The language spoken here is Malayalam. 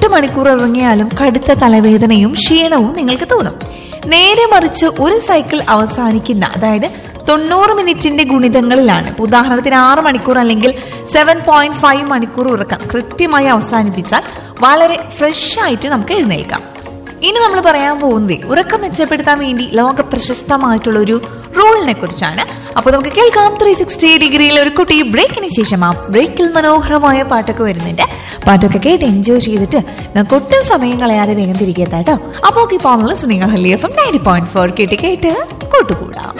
മണിക്കൂർ ഇറങ്ങിയാലും കടുത്ത തലവേദനയും ക്ഷീണവും നിങ്ങൾക്ക് തോന്നും നേരെ മറിച്ച് ഒരു സൈക്കിൾ അവസാനിക്കുന്ന അതായത് തൊണ്ണൂറ് മിനിറ്റിന്റെ ഗുണിതങ്ങളിലാണ് ഇപ്പൊ ഉദാഹരണത്തിന് ആറ് മണിക്കൂർ അല്ലെങ്കിൽ സെവൻ പോയിന്റ് ഫൈവ് മണിക്കൂർ ഉറക്കം കൃത്യമായി അവസാനിപ്പിച്ചാൽ വളരെ ഫ്രഷ് ആയിട്ട് നമുക്ക് എഴുന്നേൽക്കാം ഇനി നമ്മൾ പറയാൻ പോകുന്നത് ഉറക്കം മെച്ചപ്പെടുത്താൻ വേണ്ടി ലോക പ്രശസ്തമായിട്ടുള്ള ഒരു റൂളിനെ കുറിച്ചാണ് അപ്പോൾ നമുക്ക് കേൾക്കാം ത്രീ സിക്സ്റ്റി ഡിഗ്രിയിൽ ഒരു കുട്ടി ബ്രേക്കിന് ശേഷം ആ ബ്രേക്കിൽ മനോഹരമായ പാട്ടൊക്കെ വരുന്നുണ്ട് പാട്ടൊക്കെ കേട്ട് എൻജോയ് ചെയ്തിട്ട് നമുക്ക് ഒട്ടും സമയം കളയാതെ വേഗം തിരികെ എത്താം കേട്ടോ അപ്പോൾ ഇപ്പോൾ listening hello F M ninety point four കേട്ട് കേട്ട് കൂട്ടുകൂടാം